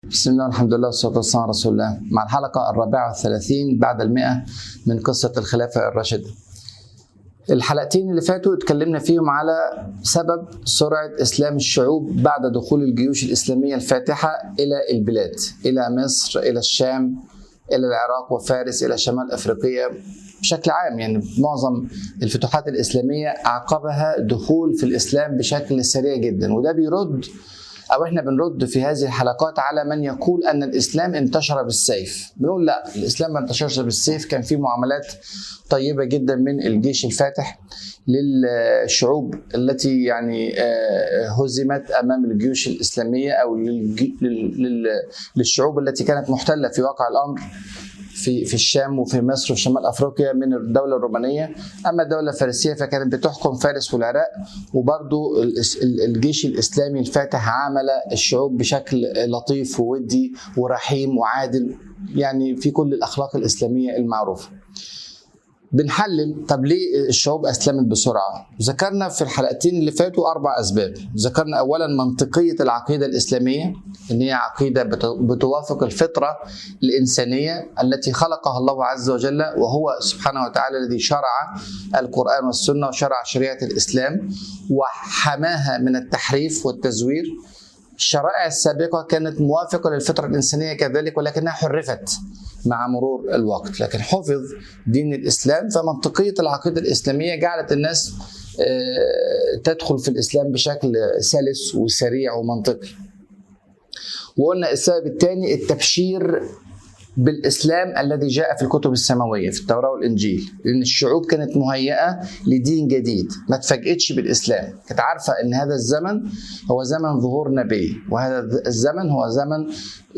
بسم الله والحمد لله والصلاة والسلام على رسول الله مع الحلقة الرابعة والثلاثين بعد المئة من قصة الخلافة الراشدة الحلقتين اللي فاتوا اتكلمنا فيهم على سبب سرعة إسلام الشعوب بعد دخول الجيوش الإسلامية الفاتحة إلى البلاد إلى مصر إلى الشام إلى العراق وفارس إلى شمال أفريقيا بشكل عام يعني معظم الفتوحات الإسلامية أعقبها دخول في الإسلام بشكل سريع جدا وده بيرد او احنا بنرد في هذه الحلقات على من يقول ان الاسلام انتشر بالسيف بنقول لا الاسلام ما انتشرش بالسيف كان في معاملات طيبه جدا من الجيش الفاتح للشعوب التي يعني هزمت امام الجيوش الاسلاميه او للشعوب التي كانت محتله في واقع الامر في في الشام وفي مصر وفي شمال افريقيا من الدوله الرومانيه اما الدوله الفارسيه فكانت بتحكم فارس والعراق وبرضو الجيش الاسلامي الفاتح عامل الشعوب بشكل لطيف وودي ورحيم وعادل يعني في كل الاخلاق الاسلاميه المعروفه بنحلل طب ليه الشعوب اسلمت بسرعه؟ ذكرنا في الحلقتين اللي فاتوا اربع اسباب، ذكرنا اولا منطقيه العقيده الاسلاميه ان هي عقيده بتوافق الفطره الانسانيه التي خلقها الله عز وجل وهو سبحانه وتعالى الذي شرع القران والسنه وشرع شريعه الاسلام وحماها من التحريف والتزوير. الشرائع السابقه كانت موافقه للفطره الانسانيه كذلك ولكنها حرفت مع مرور الوقت لكن حفظ دين الاسلام فمنطقيه العقيده الاسلاميه جعلت الناس تدخل في الاسلام بشكل سلس وسريع ومنطقي وقلنا السبب الثاني التبشير بالاسلام الذي جاء في الكتب السماويه في التوراه والانجيل لان الشعوب كانت مهيئه لدين جديد ما تفاجئتش بالاسلام كانت عارفه ان هذا الزمن هو زمن ظهور نبي وهذا الزمن هو زمن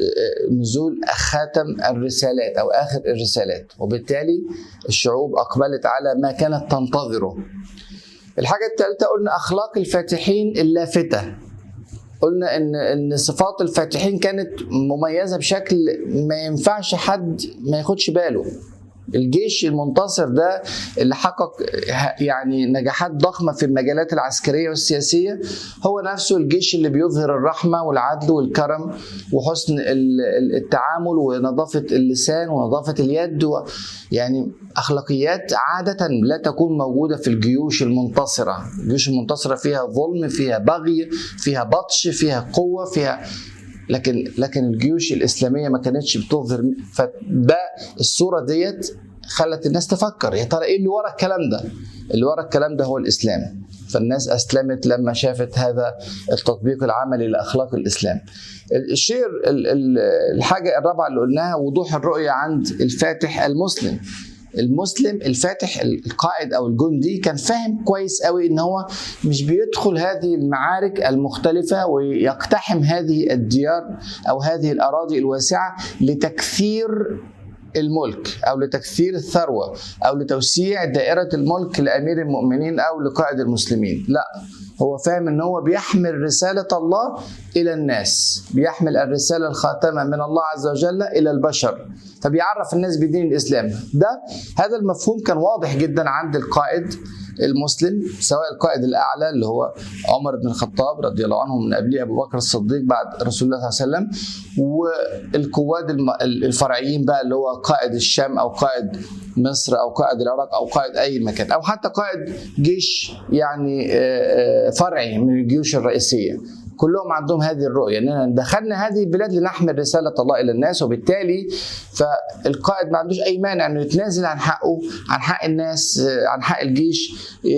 نزول خاتم الرسالات او اخر الرسالات وبالتالي الشعوب اقبلت على ما كانت تنتظره الحاجه الثالثه قلنا اخلاق الفاتحين اللافته قلنا ان ان صفات الفاتحين كانت مميزه بشكل ما ينفعش حد ما ياخدش باله الجيش المنتصر ده اللي حقق يعني نجاحات ضخمه في المجالات العسكريه والسياسيه هو نفسه الجيش اللي بيظهر الرحمه والعدل والكرم وحسن التعامل ونظافه اللسان ونظافه اليد و يعني اخلاقيات عاده لا تكون موجوده في الجيوش المنتصره، الجيوش المنتصره فيها ظلم، فيها بغي، فيها بطش، فيها قوه، فيها لكن لكن الجيوش الاسلاميه ما كانتش بتظهر فده الصوره ديت خلت الناس تفكر يا ترى ايه اللي ورا الكلام ده؟ اللي ورا الكلام ده هو الاسلام فالناس اسلمت لما شافت هذا التطبيق العملي لاخلاق الاسلام. الشيء الحاجه الرابعه اللي قلناها وضوح الرؤيه عند الفاتح المسلم. المسلم الفاتح القائد او الجندي كان فاهم كويس قوي ان هو مش بيدخل هذه المعارك المختلفه ويقتحم هذه الديار او هذه الاراضي الواسعه لتكثير الملك او لتكثير الثروه او لتوسيع دائره الملك لامير المؤمنين او لقائد المسلمين لا هو فاهم ان هو بيحمل رساله الله الى الناس بيحمل الرساله الخاتمه من الله عز وجل الى البشر فبيعرف الناس بدين الاسلام ده هذا المفهوم كان واضح جدا عند القائد المسلم سواء القائد الاعلى اللي هو عمر بن الخطاب رضي الله عنه من قبله ابو بكر الصديق بعد رسول الله صلى الله عليه وسلم والقواد الفرعيين بقى اللي هو قائد الشام او قائد مصر او قائد العراق او قائد اي مكان او حتى قائد جيش يعني فرعي من الجيوش الرئيسيه كلهم عندهم هذه الرؤيه اننا دخلنا هذه البلاد لنحمل رساله الله الى الناس وبالتالي فالقائد ما عندوش اي مانع انه يتنازل عن حقه عن حق الناس عن حق الجيش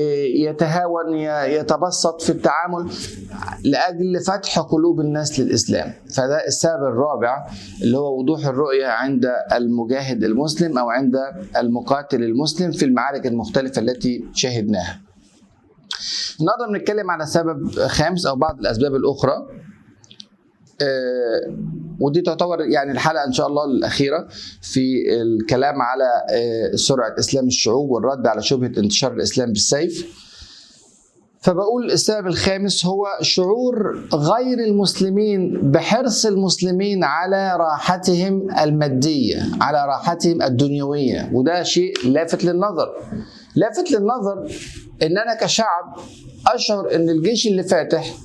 يتهاون يتبسط في التعامل لاجل فتح قلوب الناس للاسلام فده السبب الرابع اللي هو وضوح الرؤيه عند المجاهد المسلم او عند المقاتل المسلم في المعارك المختلفه التي شاهدناها النهارده بنتكلم على سبب خامس او بعض الاسباب الاخرى آه ودي تعتبر يعني الحلقه ان شاء الله الاخيره في الكلام على آه سرعه اسلام الشعوب والرد على شبهه انتشار الاسلام بالسيف فبقول السبب الخامس هو شعور غير المسلمين بحرص المسلمين على راحتهم الماديه على راحتهم الدنيويه وده شيء لافت للنظر لافت للنظر ان انا كشعب اشعر ان الجيش اللي فاتح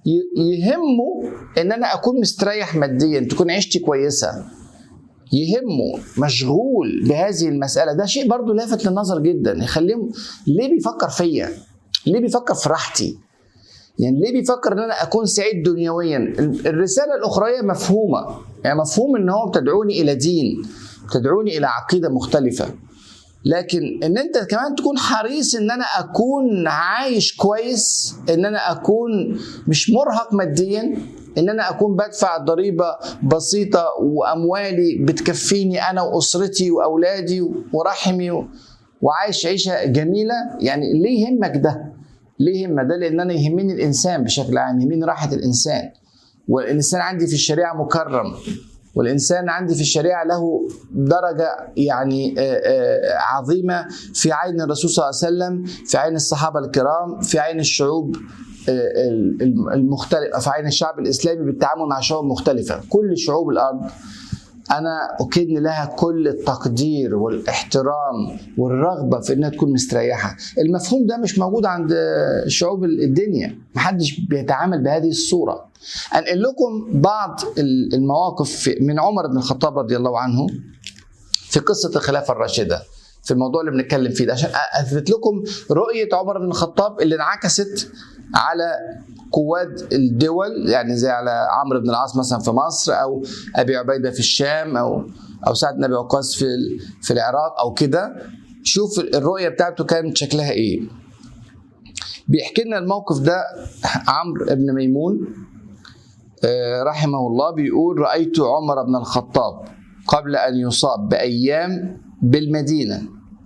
يهمه ان انا اكون مستريح ماديا تكون عيشتي كويسه يهمه مشغول بهذه المسألة ده شيء برضو لافت للنظر جدا يخليهم ليه بيفكر فيا ليه بيفكر في راحتي يعني ليه بيفكر ان انا اكون سعيد دنيويا الرسالة الاخرية مفهومة يعني مفهوم ان هو بتدعوني الى دين بتدعوني الى عقيدة مختلفة لكن ان انت كمان تكون حريص ان انا اكون عايش كويس ان انا اكون مش مرهق ماديا ان انا اكون بدفع ضريبه بسيطه واموالي بتكفيني انا واسرتي واولادي ورحمي وعايش عيشه جميله يعني ليه يهمك ده؟ ليه يهمك ده؟ لان انا يهمني الانسان بشكل عام يهمني راحه الانسان والانسان عندي في الشريعه مكرم والانسان عندي في الشريعه له درجه يعني عظيمه في عين الرسول صلى الله عليه وسلم في عين الصحابه الكرام في عين الشعوب المختلفه في عين الشعب الاسلامي بالتعامل مع شعوب مختلفه كل شعوب الارض انا اكن لها كل التقدير والاحترام والرغبه في انها تكون مستريحه المفهوم ده مش موجود عند شعوب الدنيا محدش بيتعامل بهذه الصوره انقل لكم بعض المواقف من عمر بن الخطاب رضي الله عنه في قصه الخلافه الراشده في الموضوع اللي بنتكلم فيه ده عشان اثبت لكم رؤيه عمر بن الخطاب اللي انعكست على قوات الدول يعني زي على عمرو بن العاص مثلا في مصر او ابي عبيده في الشام او او سعد بن ابي وقاص في في العراق او كده شوف الرؤيه بتاعته كانت شكلها ايه بيحكي لنا الموقف ده عمرو بن ميمون رحمه الله بيقول رايت عمر بن الخطاب قبل ان يصاب بايام بالمدينه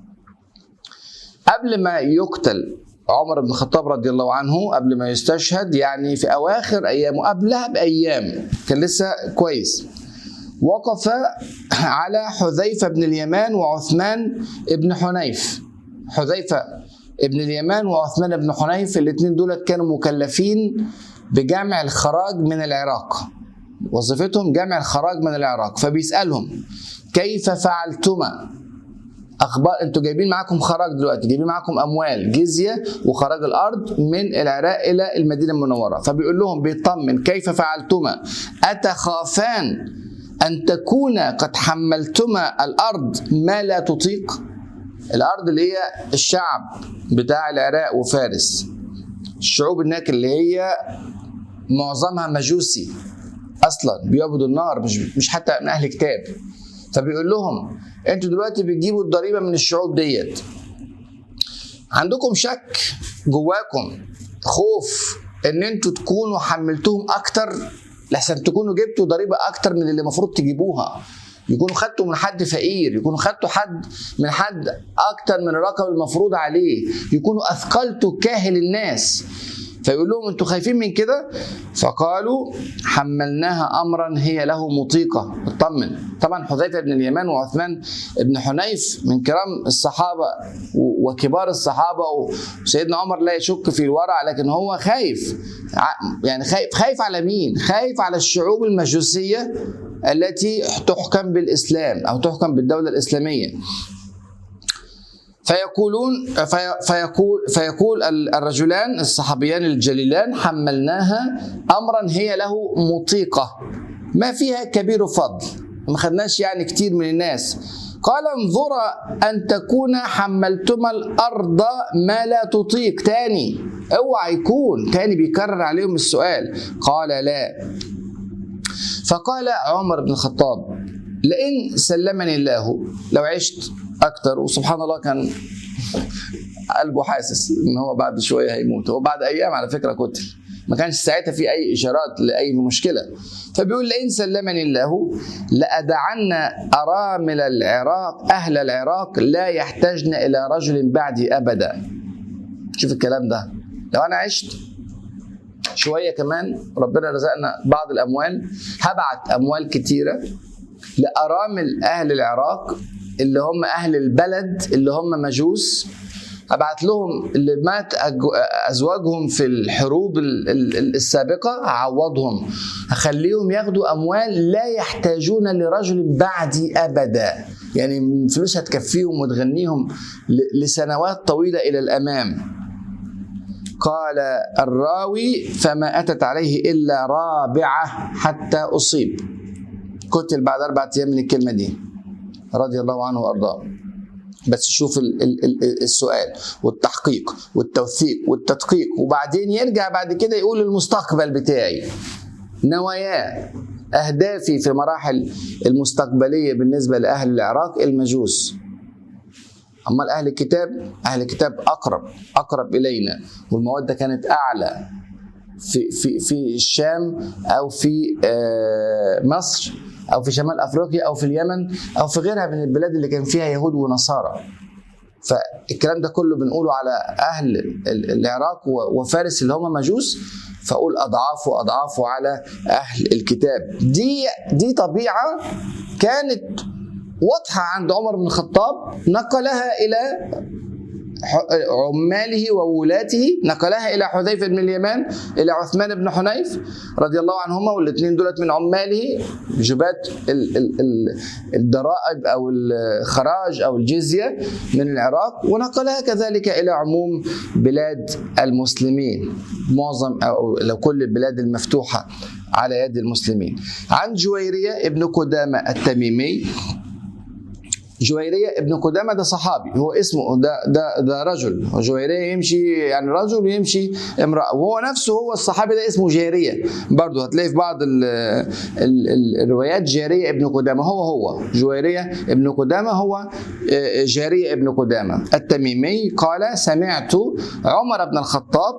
قبل ما يقتل عمر بن الخطاب رضي الله عنه قبل ما يستشهد يعني في اواخر ايامه قبلها بايام كان لسه كويس وقف على حذيفه بن اليمان وعثمان بن حنيف حذيفه ابن اليمان وعثمان بن حنيف الاثنين دول كانوا مكلفين بجمع الخراج من العراق وظيفتهم جمع الخراج من العراق فبيسالهم كيف فعلتما اخبار انتوا جايبين معاكم خراج دلوقتي جايبين معاكم اموال جزيه وخراج الارض من العراق الى المدينه المنوره فبيقول لهم بيطمن كيف فعلتما اتخافان ان تكون قد حملتما الارض ما لا تطيق الارض اللي هي الشعب بتاع العراق وفارس الشعوب هناك اللي هي معظمها مجوسي اصلا بيعبدوا النار مش مش حتى من اهل كتاب فبيقول لهم انتوا دلوقتي بتجيبوا الضريبه من الشعوب ديت عندكم شك جواكم خوف ان انتوا تكونوا حملتوهم اكتر لحسن تكونوا جبتوا ضريبه اكتر من اللي المفروض تجيبوها يكونوا خدتوا من حد فقير يكونوا خدتوا حد من حد اكتر من الرقم المفروض عليه يكونوا اثقلتوا كاهل الناس فيقول لهم انتوا خايفين من كده فقالوا حملناها امرا هي له مطيقه اطمن طبعا حذيفه بن اليمان وعثمان بن حنيف من كرام الصحابه وكبار الصحابه وسيدنا عمر لا يشك في الورع لكن هو خايف يعني خايف خايف على مين؟ خايف على الشعوب المجوسيه التي تحكم بالاسلام او تحكم بالدوله الاسلاميه فيقولون في فيقول فيقول الرجلان الصحابيان الجليلان حملناها امرا هي له مطيقه ما فيها كبير فضل ما خدناش يعني كتير من الناس قال انظرا ان تكون حملتما الارض ما لا تطيق تاني اوعى يكون تاني بيكرر عليهم السؤال قال لا فقال عمر بن الخطاب لئن سلمني الله لو عشت اكتر وسبحان الله كان قلبه حاسس ان هو بعد شويه هيموت هو بعد ايام على فكره قتل ما كانش ساعتها في اي اشارات لاي مشكله فبيقول لئن سلمني الله لادعن ارامل العراق اهل العراق لا يحتاجن الى رجل بعدي ابدا شوف الكلام ده لو انا عشت شويه كمان ربنا رزقنا بعض الاموال هبعت اموال كتيره لارامل اهل العراق اللي هم اهل البلد اللي هم مجوس ابعت لهم اللي مات ازواجهم في الحروب السابقه اعوضهم هخليهم ياخدوا اموال لا يحتاجون لرجل بعدي ابدا يعني فلوس هتكفيهم وتغنيهم لسنوات طويله الى الامام قال الراوي فما أتت عليه إلا رابعة حتى أصيب قتل بعد أربعة أيام من الكلمة دي رضي الله عنه وأرضاه بس شوف ال- ال- ال- السؤال والتحقيق والتوثيق والتدقيق وبعدين يرجع بعد كده يقول المستقبل بتاعي نواياه أهدافي في مراحل المستقبلية بالنسبة لأهل العراق المجوس أما أهل الكتاب أهل الكتاب أقرب أقرب إلينا والمودة كانت أعلى في في في الشام أو في آه، مصر أو في شمال أفريقيا أو في اليمن أو في غيرها من البلاد اللي كان فيها يهود ونصارى فالكلام ده كله بنقوله على أهل ال- العراق و- وفارس اللي هم مجوس فأقول أضعاف وأضعاف على أهل الكتاب دي دي طبيعة كانت واضحة عند عمر بن الخطاب نقلها إلى ح- عماله وولاته نقلها إلى حذيفة بن اليمان إلى عثمان بن حنيف رضي الله عنهما والاثنين دولت من عماله جبات ال- ال- ال- الضرائب أو الخراج أو الجزية من العراق ونقلها كذلك إلى عموم بلاد المسلمين معظم أو لو كل البلاد المفتوحة على يد المسلمين عن جويرية ابن قدامة التميمي جويرية ابن قدامة ده صحابي هو اسمه ده ده ده رجل جويرية يمشي يعني رجل ويمشي امرأة وهو نفسه هو الصحابي ده اسمه جارية برضه هتلاقي في بعض ال ال ال الروايات جارية ابن قدامة هو هو جويرية ابن قدامة هو آه، جارية ابن قدامة التميمي قال سمعت عمر بن الخطاب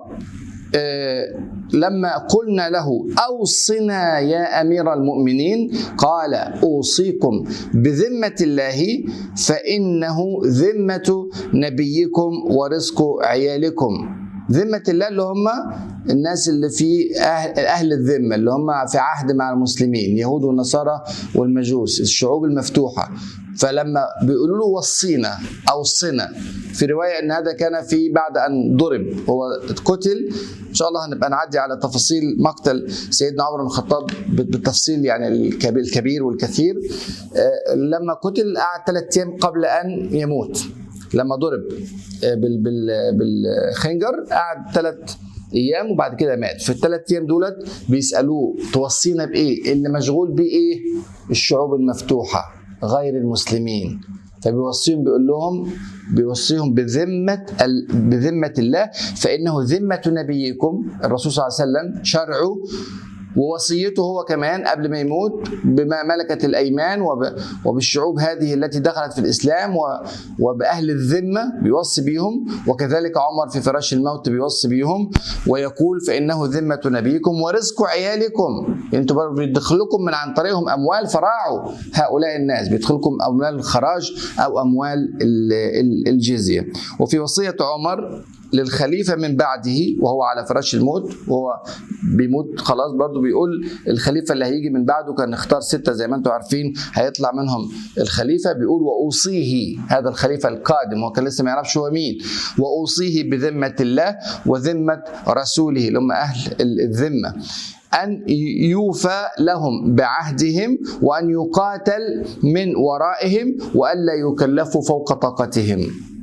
آه، لما قلنا له اوصنا يا امير المؤمنين قال اوصيكم بذمه الله فانه ذمه نبيكم ورزق عيالكم ذمة الله اللي هم الناس اللي في أهل, أهل الذمة اللي هم في عهد مع المسلمين يهود والنصارى والمجوس الشعوب المفتوحة فلما بيقولوا له وصينا أوصنا في رواية أن هذا كان في بعد أن ضرب هو قتل إن شاء الله هنبقى نعدي على تفاصيل مقتل سيدنا عمر بن الخطاب بالتفصيل يعني الكبير, الكبير والكثير آه، لما قتل قعد ثلاث أيام قبل أن يموت لما ضرب آه، بال بال بالخنجر قعد ثلاث ايام وبعد كده مات في الثلاث ايام دولت بيسالوه توصينا بايه اللي مشغول بايه الشعوب المفتوحه غير المسلمين فبيوصيهم بيقول لهم بيوصيهم بذمة ال- بذمة الله فإنه ذمة نبيكم الرسول صلى الله عليه وسلم شرعه ووصيته هو كمان قبل ما يموت بما ملكت الايمان وب- وبالشعوب هذه التي دخلت في الاسلام و- وباهل الذمه بيوصي بيهم وكذلك عمر في فراش الموت بيوصي بيهم ويقول فانه ذمه نبيكم ورزق عيالكم انتوا برضه بيدخلكم من عن طريقهم اموال فراعوا هؤلاء الناس بيدخلكم اموال الخراج او اموال ال- ال- الجزيه وفي وصيه عمر للخليفه من بعده وهو على فراش الموت وهو بيموت خلاص برضو بيقول الخليفه اللي هيجي من بعده كان اختار سته زي ما انتم عارفين هيطلع منهم الخليفه بيقول واوصيه هذا الخليفه القادم هو كان لسه ما يعرفش هو مين واوصيه بذمه الله وذمه رسوله اللي هم اهل الذمه أن يوفى لهم بعهدهم وأن يقاتل من ورائهم وألا يكلفوا فوق طاقتهم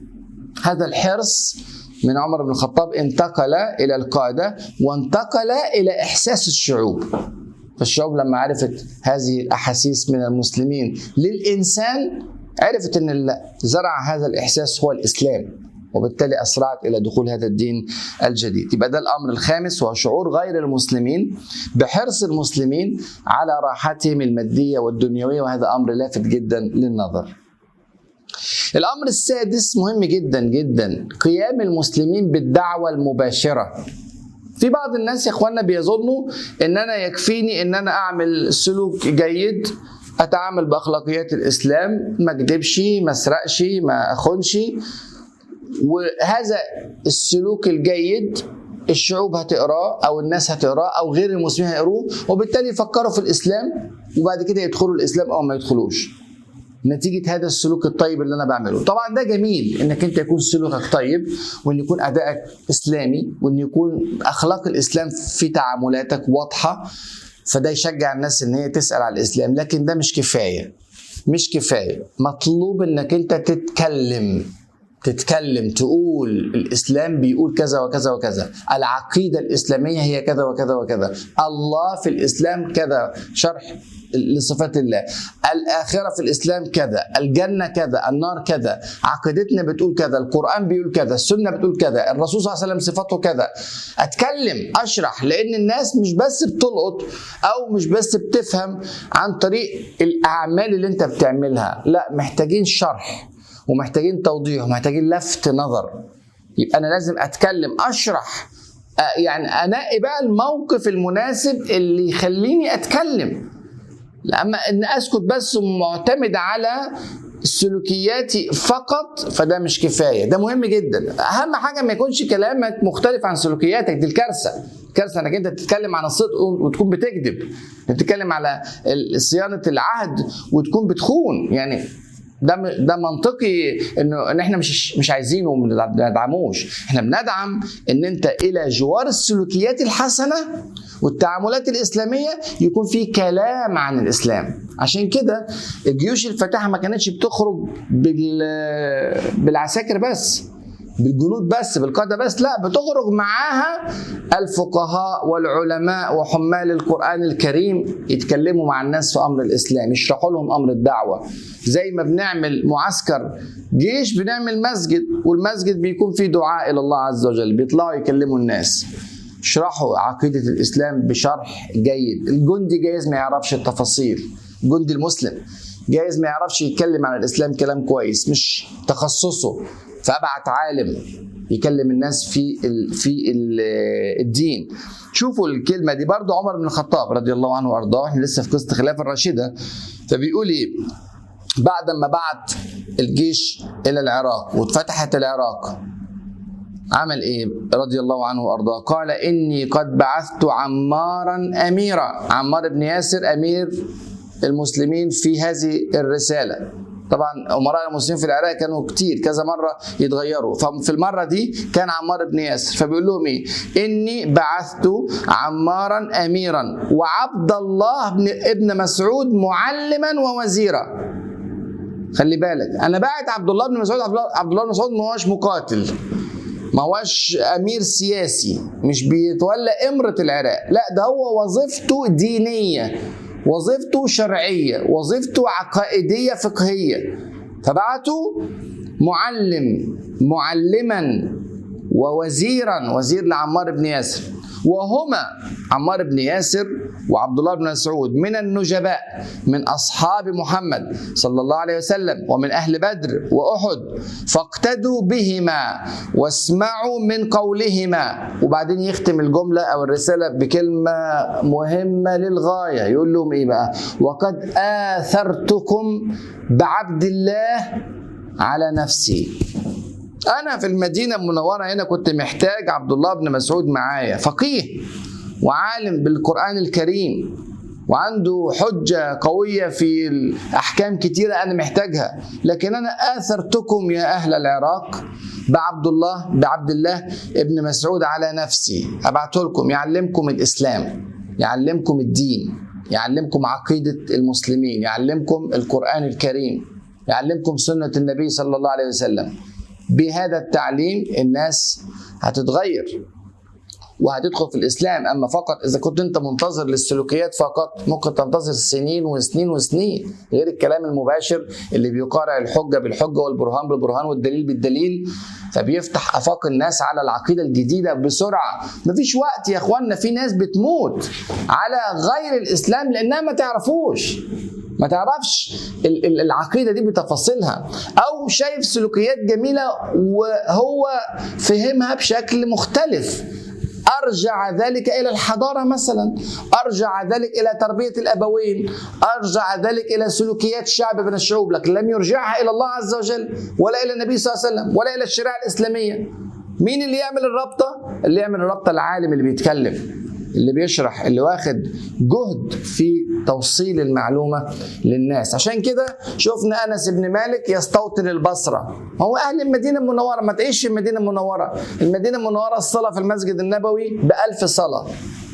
هذا الحرص من عمر بن الخطاب انتقل الى القاده وانتقل الى احساس الشعوب فالشعوب لما عرفت هذه الاحاسيس من المسلمين للانسان عرفت ان اللي زرع هذا الاحساس هو الاسلام وبالتالي اسرعت الى دخول هذا الدين الجديد يبقى ده الامر الخامس وهو شعور غير المسلمين بحرص المسلمين على راحتهم الماديه والدنيويه وهذا امر لافت جدا للنظر الامر السادس مهم جدا جدا قيام المسلمين بالدعوه المباشره في بعض الناس يا اخوانا بيظنوا ان انا يكفيني ان انا اعمل سلوك جيد اتعامل باخلاقيات الاسلام ما اكذبش ما اسرقش ما اخونش وهذا السلوك الجيد الشعوب هتقراه او الناس هتقراه او غير المسلمين هيقروه وبالتالي يفكروا في الاسلام وبعد كده يدخلوا الاسلام او ما يدخلوش نتيجة هذا السلوك الطيب اللي أنا بعمله طبعا ده جميل إنك أنت يكون سلوكك طيب وإن يكون أدائك إسلامي وإن يكون أخلاق الإسلام في تعاملاتك واضحة فده يشجع الناس إن هي تسأل على الإسلام لكن ده مش كفاية مش كفاية مطلوب إنك أنت تتكلم تتكلم تقول الاسلام بيقول كذا وكذا وكذا العقيده الاسلاميه هي كذا وكذا وكذا الله في الاسلام كذا شرح لصفات الله الآخرة في الإسلام كذا الجنة كذا النار كذا عقيدتنا بتقول كذا القرآن بيقول كذا السنة بتقول كذا الرسول صلى الله عليه وسلم صفاته كذا أتكلم أشرح لأن الناس مش بس بتلقط أو مش بس بتفهم عن طريق الأعمال اللي أنت بتعملها لا محتاجين شرح ومحتاجين توضيح ومحتاجين لفت نظر يبقى أنا لازم أتكلم أشرح أ- يعني أنقي بقى الموقف المناسب اللي يخليني أتكلم لما ان اسكت بس معتمد على سلوكياتي فقط فده مش كفايه ده مهم جدا اهم حاجه ما يكونش كلامك مختلف عن سلوكياتك دي الكارثه الكارثه انك انت تتكلم عن الصدق وتكون بتكذب بتتكلم على ال- صيانه العهد وتكون بتخون يعني ده م- ده منطقي انه ان احنا مش مش عايزينه وما بندعموش احنا بندعم ان انت الى جوار السلوكيات الحسنه والتعاملات الاسلاميه يكون في كلام عن الاسلام عشان كده الجيوش الفاتحه ما كانتش بتخرج بال بالعساكر بس بالجنود بس بالقادة بس لا بتخرج معاها الفقهاء والعلماء وحمال القرآن الكريم يتكلموا مع الناس في أمر الإسلام يشرحوا لهم أمر الدعوة زي ما بنعمل معسكر جيش بنعمل مسجد والمسجد بيكون فيه دعاء إلى الله عز وجل بيطلعوا يكلموا الناس يشرحوا عقيدة الإسلام بشرح جيد الجندي جايز ما يعرفش التفاصيل الجندي المسلم جايز ما يعرفش يتكلم عن الإسلام كلام كويس مش تخصصه فأبعت عالم يكلم الناس في ال في ال الدين شوفوا الكلمة دي برضو عمر بن الخطاب رضي الله عنه وأرضاه احنا لسه في قصة الخلافة الراشدة فبيقول إيه بعد ما بعت الجيش إلى العراق واتفتحت العراق عمل ايه رضي الله عنه وارضاه قال اني قد بعثت عمارا اميرا عمار بن ياسر امير المسلمين في هذه الرساله طبعا امراء المسلمين في العراق كانوا كتير كذا مره يتغيروا ففي المره دي كان عمار بن ياسر فبيقول لهم ايه اني بعثت عمارا اميرا وعبد الله بن ابن مسعود معلما ووزيرا خلي بالك انا باعت عبد الله بن مسعود عبد الله- عبد الله بن مسعود ما هوش مقاتل ما هوش امير سياسي مش بيتولى امره العراق لا ده هو وظيفته دينيه وظيفته شرعيه وظيفته عقائديه فقهيه فبعته معلم معلما ووزيرا وزير لعمار بن ياسر وهما عمار بن ياسر وعبد الله بن مسعود من النجباء من اصحاب محمد صلى الله عليه وسلم ومن اهل بدر واحد فاقتدوا بهما واسمعوا من قولهما وبعدين يختم الجمله او الرساله بكلمه مهمه للغايه يقول لهم ايه بقى وقد اثرتكم بعبد الله على نفسي انا في المدينه المنوره هنا كنت محتاج عبد الله بن مسعود معايا فقيه وعالم بالقران الكريم وعنده حجه قويه في الاحكام كتيره انا محتاجها لكن انا اثرتكم يا اهل العراق بعبد الله بعبد الله ابن مسعود على نفسي ابعته لكم يعلمكم الاسلام يعلمكم الدين يعلمكم عقيده المسلمين يعلمكم القران الكريم يعلمكم سنه النبي صلى الله عليه وسلم بهذا التعليم الناس هتتغير وهتدخل في الاسلام اما فقط اذا كنت انت منتظر للسلوكيات فقط ممكن تنتظر سنين وسنين وسنين غير الكلام المباشر اللي بيقارع الحجه بالحجه والبرهان بالبرهان والدليل بالدليل فبيفتح افاق الناس على العقيده الجديده بسرعه مفيش وقت يا اخوانا في ناس بتموت على غير الاسلام لانها ما تعرفوش ما تعرفش ال- ال- العقيده دي بتفاصيلها او شايف سلوكيات جميله وهو فهمها بشكل مختلف ارجع ذلك الى الحضاره مثلا ارجع ذلك الى تربيه الابوين ارجع ذلك الى سلوكيات شعب من الشعوب لكن لم يرجعها الى الله عز وجل ولا الى النبي صلى الله عليه وسلم ولا الى الشريعه الاسلاميه مين اللي يعمل الرابطه اللي يعمل الرابطه العالم اللي بيتكلم اللي بيشرح اللي واخد جهد في توصيل المعلومه للناس عشان كده شفنا انس بن مالك يستوطن البصره هو اهل المدينه المنوره ما تعيش في المدينه المنوره المدينه المنوره الصلاه في المسجد النبوي بألف صلاه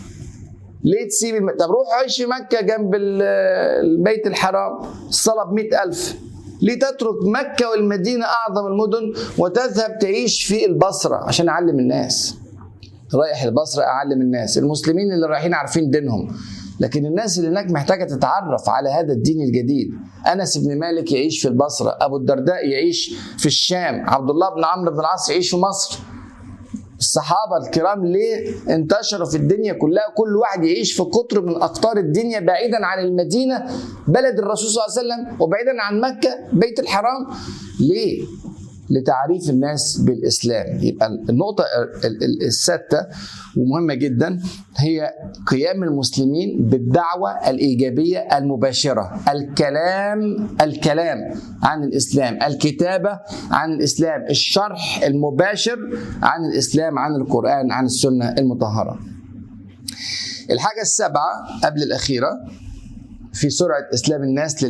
ليه تسيب الم... طب روح عيش في مكة جنب ال- البيت الحرام الصلاة بمئة ألف لتترك مكة والمدينة أعظم المدن وتذهب تعيش في البصرة عشان أعلم الناس رايح البصرة أعلم الناس المسلمين اللي رايحين عارفين دينهم لكن الناس اللي هناك محتاجة تتعرف على هذا الدين الجديد أنس بن مالك يعيش في البصرة أبو الدرداء يعيش في الشام عبد الله بن عمرو بن العاص يعيش في مصر الصحابه الكرام ليه انتشروا في الدنيا كلها كل واحد يعيش في قطر من اقطار الدنيا بعيدا عن المدينه بلد الرسول صلى الله عليه وسلم وبعيدا عن مكه بيت الحرام ليه لتعريف الناس بالاسلام يبقى النقطه السادسه ومهمه جدا هي قيام المسلمين بالدعوه الايجابيه المباشره الكلام الكلام عن الاسلام الكتابه عن الاسلام الشرح المباشر عن الاسلام عن القران عن السنه المطهره الحاجه السابعه قبل الاخيره في سرعه اسلام الناس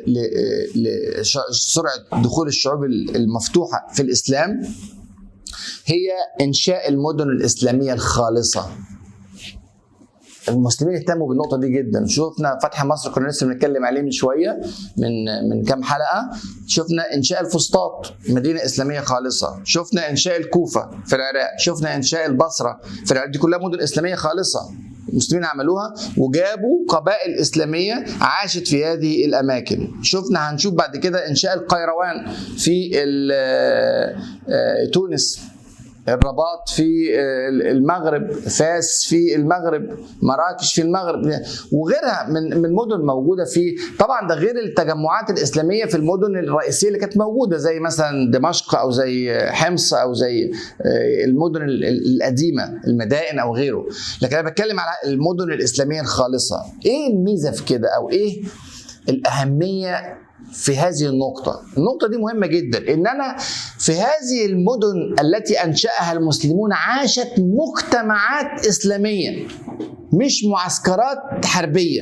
لسرعه دخول الشعوب المفتوحه في الاسلام هي انشاء المدن الاسلاميه الخالصه المسلمين اهتموا بالنقطة دي جدا، شفنا فتح مصر كنا لسه بنتكلم عليه من شوية من من كام حلقة، شفنا إنشاء الفسطاط مدينة إسلامية خالصة، شفنا إنشاء الكوفة في العراق، شفنا إنشاء البصرة في العراق، دي كلها مدن إسلامية خالصة، المسلمين عملوها وجابوا قبائل إسلامية عاشت في هذه الأماكن شفنا هنشوف بعد كده إنشاء القيروان في تونس الرباط في المغرب فاس في المغرب مراكش في المغرب وغيرها من من مدن موجوده في طبعا ده غير التجمعات الاسلاميه في المدن الرئيسيه اللي كانت موجوده زي مثلا دمشق او زي حمص او زي المدن القديمه المدائن او غيره لكن انا بتكلم على المدن الاسلاميه الخالصه ايه الميزه في كده او ايه الاهميه في هذه النقطة النقطة دي مهمة جدا إن أنا في هذه المدن التي أنشأها المسلمون عاشت مجتمعات إسلامية مش معسكرات حربية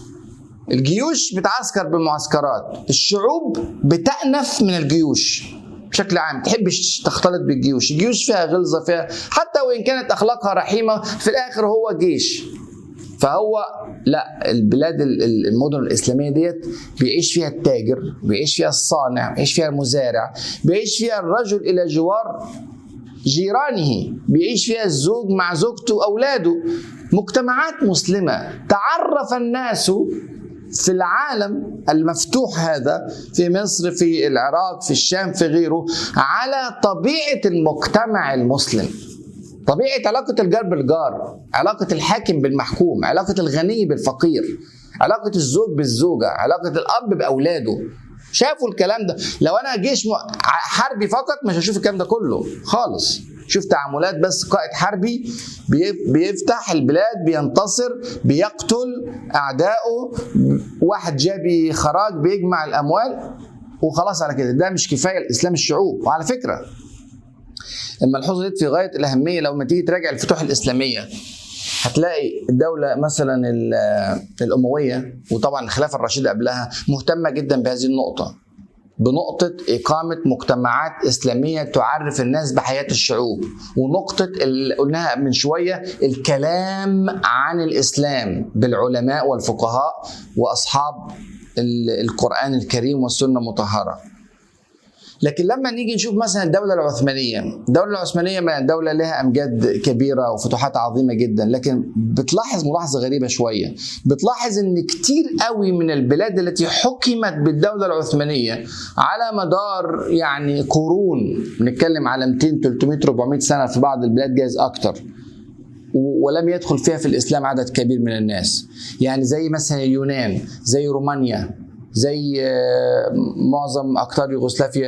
الجيوش بتعسكر بالمعسكرات الشعوب بتأنف من الجيوش بشكل عام تحبش تختلط بالجيوش الجيوش فيها غلظة فيها حتى وإن كانت أخلاقها رحيمة في الآخر هو جيش فهو لا البلاد المدن الاسلاميه ديت بيعيش فيها التاجر بيعيش فيها الصانع بيعيش فيها المزارع بيعيش فيها الرجل الى جوار جيرانه بيعيش فيها الزوج مع زوجته واولاده مجتمعات مسلمه تعرف الناس في العالم المفتوح هذا في مصر في العراق في الشام في غيره على طبيعه المجتمع المسلم طبيعة علاقة الجار بالجار علاقة الحاكم بالمحكوم علاقة الغني بالفقير علاقة الزوج بالزوجة علاقة الأب بأولاده شافوا الكلام ده لو أنا جيش حربي فقط مش هشوف الكلام ده كله خالص شوف تعاملات بس قائد حربي بيفتح البلاد بينتصر بيقتل أعدائه واحد جابي خراج بيجمع الأموال وخلاص على كده ده مش كفاية الإسلام الشعوب وعلى فكرة الملحوظه دي في غايه الاهميه لو ما تيجي تراجع الفتوح الاسلاميه هتلاقي الدولة مثلا الأموية وطبعا الخلافة الرشيدة قبلها مهتمة جدا بهذه النقطة بنقطة إقامة مجتمعات إسلامية تعرف الناس بحياة الشعوب ونقطة اللي قلناها من شوية الكلام عن الإسلام بالعلماء والفقهاء وأصحاب القرآن الكريم والسنة المطهرة لكن لما نيجي نشوف مثلا الدولة العثمانية الدولة العثمانية دولة لها أمجاد كبيرة وفتوحات عظيمة جدا لكن بتلاحظ ملاحظة غريبة شوية بتلاحظ أن كتير قوي من البلاد التي حكمت بالدولة العثمانية على مدار يعني قرون بنتكلم على 200 300 400 سنة في بعض البلاد جايز أكتر ولم يدخل فيها في الإسلام عدد كبير من الناس يعني زي مثلا اليونان زي رومانيا زي معظم اقطار يوغوسلافيا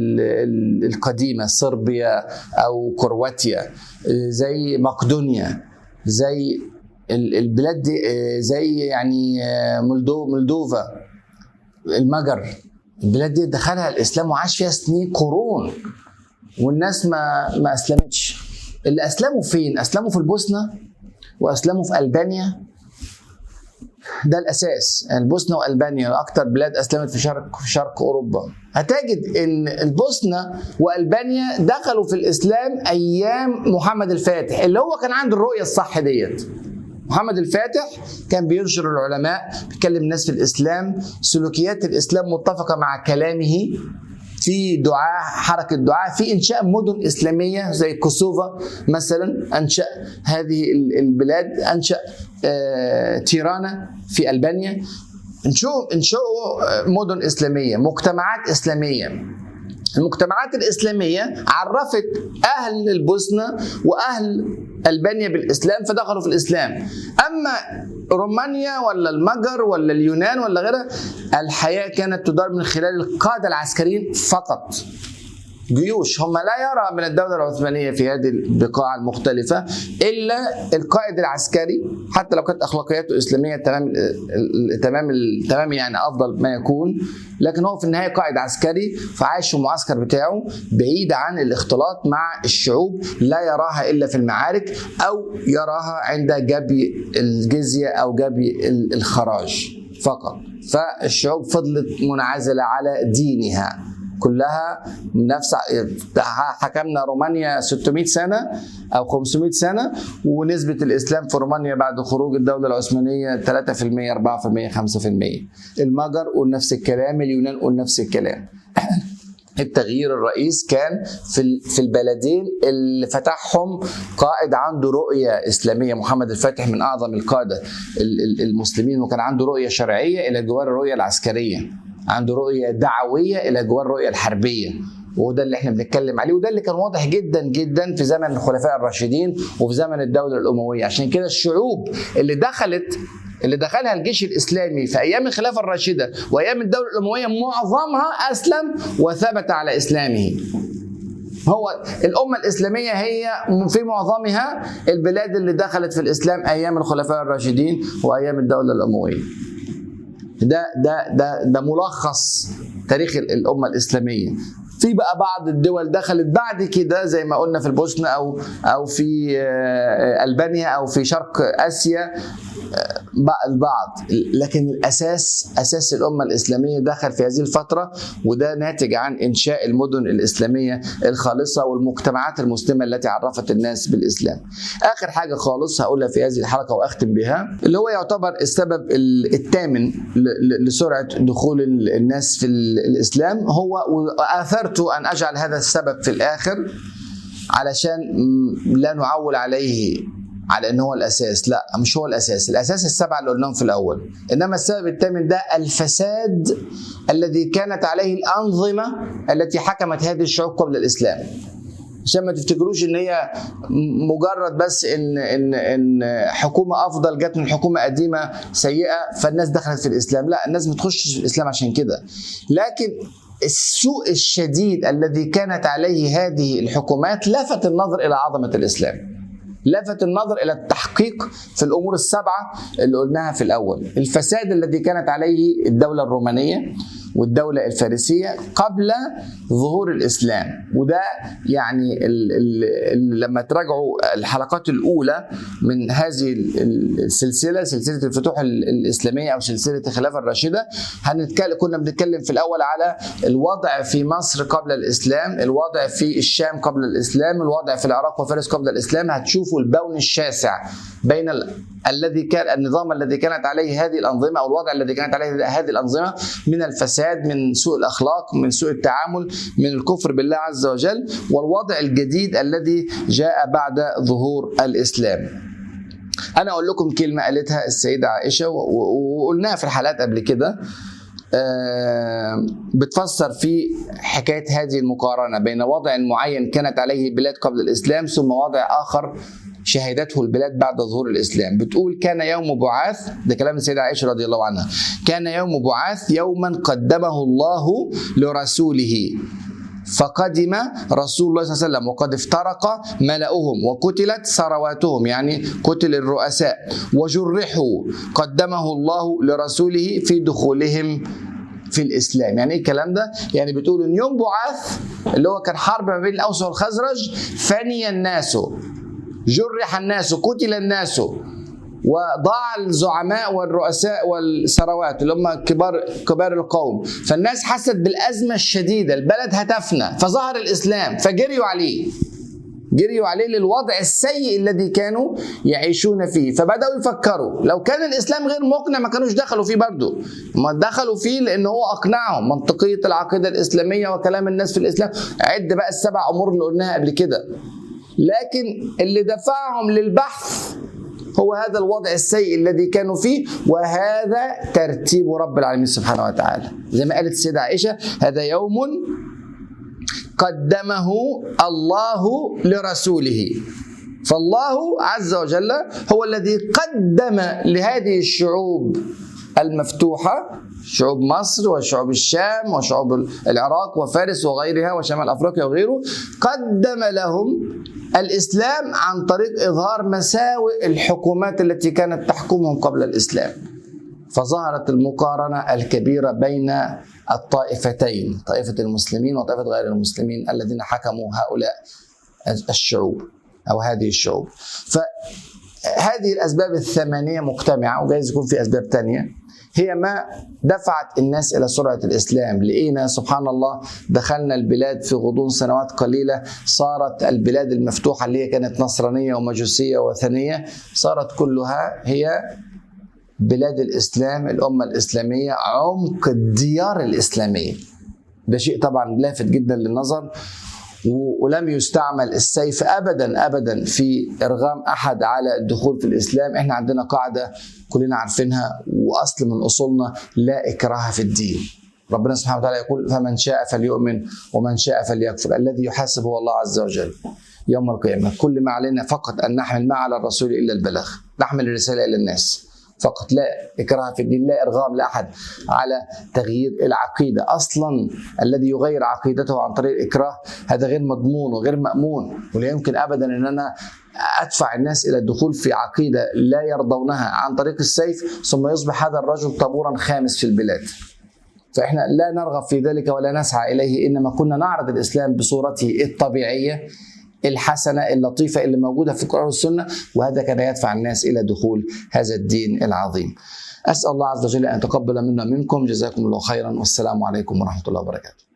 القديمه صربيا او كرواتيا زي مقدونيا زي البلاد دي زي يعني مولدو مولدوفا المجر البلاد دي دخلها الاسلام وعاش فيها سنين قرون والناس ما ما اسلمتش اللي اسلموا فين؟ اسلموا في البوسنه واسلموا في البانيا ده الاساس البوسنه والبانيا اكثر بلاد اسلمت في شرق في شرق اوروبا هتجد ان البوسنه والبانيا دخلوا في الاسلام ايام محمد الفاتح اللي هو كان عنده الرؤيه الصح ديت محمد الفاتح كان بينشر العلماء بيكلم الناس في الاسلام سلوكيات الاسلام متفقه مع كلامه في دعاء حركه دعاء في انشاء مدن اسلاميه زي كوسوفا مثلا انشا هذه البلاد انشا آه، تيرانا في البانيا انشأوا انشأوا مدن اسلاميه مجتمعات اسلاميه المجتمعات الإسلامية عرفت أهل البوسنة وأهل ألبانيا بالإسلام فدخلوا في الإسلام أما رومانيا ولا المجر ولا اليونان ولا غيرها الحياة كانت تدار من خلال القادة العسكريين فقط جيوش هم لا يرى من الدولة العثمانية في هذه البقاع المختلفة إلا القائد العسكري حتى لو كانت أخلاقياته إسلامية تمام تمام تمام يعني أفضل ما يكون لكن هو في النهاية قائد عسكري فعايش في المعسكر بتاعه بعيد عن الاختلاط مع الشعوب لا يراها إلا في المعارك أو يراها عند جبي الجزية أو جبي الخراج فقط فالشعوب فضلت منعزلة على دينها كلها نفس حكمنا رومانيا 600 سنه او 500 سنه ونسبه الاسلام في رومانيا بعد خروج الدوله العثمانيه 3% 4% 5% المجر قول نفس الكلام اليونان قول نفس الكلام التغيير الرئيس كان في في البلدين اللي فتحهم قائد عنده رؤيه اسلاميه محمد الفاتح من اعظم القاده المسلمين وكان عنده رؤيه شرعيه الى جوار الرؤيه العسكريه عنده رؤيه دعويه الى جوار الرؤيه الحربيه وده اللي احنا بنتكلم عليه وده اللي كان واضح جدا جدا في زمن الخلفاء الراشدين وفي زمن الدوله الامويه عشان كده الشعوب اللي دخلت اللي دخلها الجيش الاسلامي في ايام الخلافه الراشده وايام الدوله الامويه معظمها اسلم وثبت على اسلامه هو الأمة الإسلامية هي في معظمها البلاد اللي دخلت في الإسلام أيام الخلفاء الراشدين وأيام الدولة الأموية ده ده ده ده ملخص تاريخ الامه الاسلاميه في بقى بعض الدول دخلت بعد كده زي ما قلنا في البوسنه او او في آه، البانيا او في شرق اسيا البعض لكن الاساس اساس الامه الاسلاميه دخل في هذه الفتره وده ناتج عن انشاء المدن الاسلاميه الخالصه والمجتمعات المسلمه التي عرفت الناس بالاسلام. اخر حاجه خالص هقولها في هذه الحلقه واختم بها اللي هو يعتبر السبب الثامن لسرعه دخول الناس في الاسلام هو واثرت ان اجعل هذا السبب في الاخر علشان لا نعول عليه على ان هو الاساس لا مش هو الاساس الاساس السبعه اللي قلناهم في الاول انما السبب الثامن ده الفساد الذي كانت عليه الانظمه التي حكمت هذه الشعوب قبل الاسلام عشان ما تفتكروش ان هي مجرد بس ان ان ان حكومه افضل جت من حكومه قديمه سيئه فالناس دخلت في الاسلام لا الناس ما تخشش في الاسلام عشان كده لكن السوء الشديد الذي كانت عليه هذه الحكومات لفت النظر الى عظمه الاسلام لفت النظر الى التحقيق في الامور السبعه اللي قلناها في الاول الفساد الذي كانت عليه الدوله الرومانيه والدولة الفارسية قبل ظهور الإسلام وده يعني ال ال لما تراجعوا الحلقات الأولى من هذه السلسلة سلسلة الفتوح الإسلامية أو سلسلة الخلافة الراشدة هنتكلم كنا بنتكلم في الأول على الوضع في مصر قبل الإسلام الوضع في الشام قبل الإسلام الوضع في العراق وفارس قبل الإسلام هتشوفوا البون الشاسع بين الذي كان النظام الذي كانت عليه هذه الأنظمة أو الوضع الذي كانت عليه هذه الأنظمة من الفساد الفساد من سوء الاخلاق من سوء التعامل من الكفر بالله عز وجل والوضع الجديد الذي جاء بعد ظهور الاسلام انا اقول لكم كلمه قالتها السيده عائشه وقلناها في الحلقات قبل كده آه، بتفسر في حكايه هذه المقارنه بين وضع معين كانت عليه البلاد قبل الاسلام ثم وضع اخر شهدته البلاد بعد ظهور الاسلام بتقول كان يوم بعاث ده كلام السيده عائشه رضي الله عنها كان يوم بعاث يوما قدمه الله لرسوله فقدم رسول الله صلى الله عليه وسلم وقد افترق ملأهم وقتلت ثرواتهم يعني قتل الرؤساء وجرحوا قدمه الله لرسوله في دخولهم في الاسلام يعني ايه الكلام ده يعني بتقول ان يوم بعاث اللي هو كان حرب ما بين الاوس والخزرج فني الناس جرح الناس قتل الناس وضاع الزعماء والرؤساء والثروات اللي هم كبار كبار القوم فالناس حست بالازمه الشديده البلد هتفنى فظهر الاسلام فجريوا عليه جريوا عليه للوضع السيء الذي كانوا يعيشون فيه فبداوا يفكروا لو كان الاسلام غير مقنع ما كانوش دخلوا فيه برضه ما دخلوا فيه لان هو اقنعهم منطقيه العقيده الاسلاميه وكلام الناس في الاسلام عد بقى السبع امور اللي قلناها قبل كده لكن اللي دفعهم للبحث هو هذا الوضع السيء الذي كانوا فيه وهذا ترتيب رب العالمين سبحانه وتعالى زي ما قالت السيدة عائشة هذا يوم قدمه الله لرسوله فالله عز وجل هو الذي قدم لهذه الشعوب المفتوحة شعوب مصر وشعوب الشام وشعوب العراق وفارس وغيرها وشمال افريقيا وغيره قدم لهم الاسلام عن طريق اظهار مساوئ الحكومات التي كانت تحكمهم قبل الاسلام فظهرت المقارنه الكبيره بين الطائفتين طائفه المسلمين وطائفه غير المسلمين الذين حكموا هؤلاء الشعوب او هذه الشعوب فهذه الاسباب الثمانيه مجتمعه وجايز يكون في اسباب ثانيه هي ما دفعت الناس الى سرعه الاسلام لقينا سبحان الله دخلنا البلاد في غضون سنوات قليله صارت البلاد المفتوحه اللي هي كانت نصرانيه ومجوسيه وثنيه صارت كلها هي بلاد الاسلام الامه الاسلاميه عمق الديار الاسلاميه ده شيء طبعا لافت جدا للنظر ولم يستعمل السيف ابدا ابدا في ارغام احد على الدخول في الاسلام احنا عندنا قاعده كلنا عارفينها واصل من اصولنا لا اكراه في الدين ربنا سبحانه وتعالى يقول فمن شاء فليؤمن ومن شاء فليكفر الذي يحاسب هو الله عز وجل يوم القيامه كل ما علينا فقط ان نحمل ما على الرسول الا البلاغ نحمل الرساله الى الناس فقط لا إكراه في الدين لا إرغام لأحد على تغيير العقيدة أصلا الذي يغير عقيدته عن طريق الإكراه هذا غير مضمون وغير مأمون ولا يمكن أبدا أن أنا أدفع الناس إلى الدخول في عقيدة لا يرضونها عن طريق السيف ثم يصبح هذا الرجل طابورا خامس في البلاد فإحنا لا نرغب في ذلك ولا نسعى إليه إنما كنا نعرض الإسلام بصورته الطبيعية الحسنة اللطيفة اللي موجودة في القرآن والسنة وهذا كان يدفع الناس إلى دخول هذا الدين العظيم أسأل الله عز وجل أن يتقبل منا منكم جزاكم الله خيرا والسلام عليكم ورحمة الله وبركاته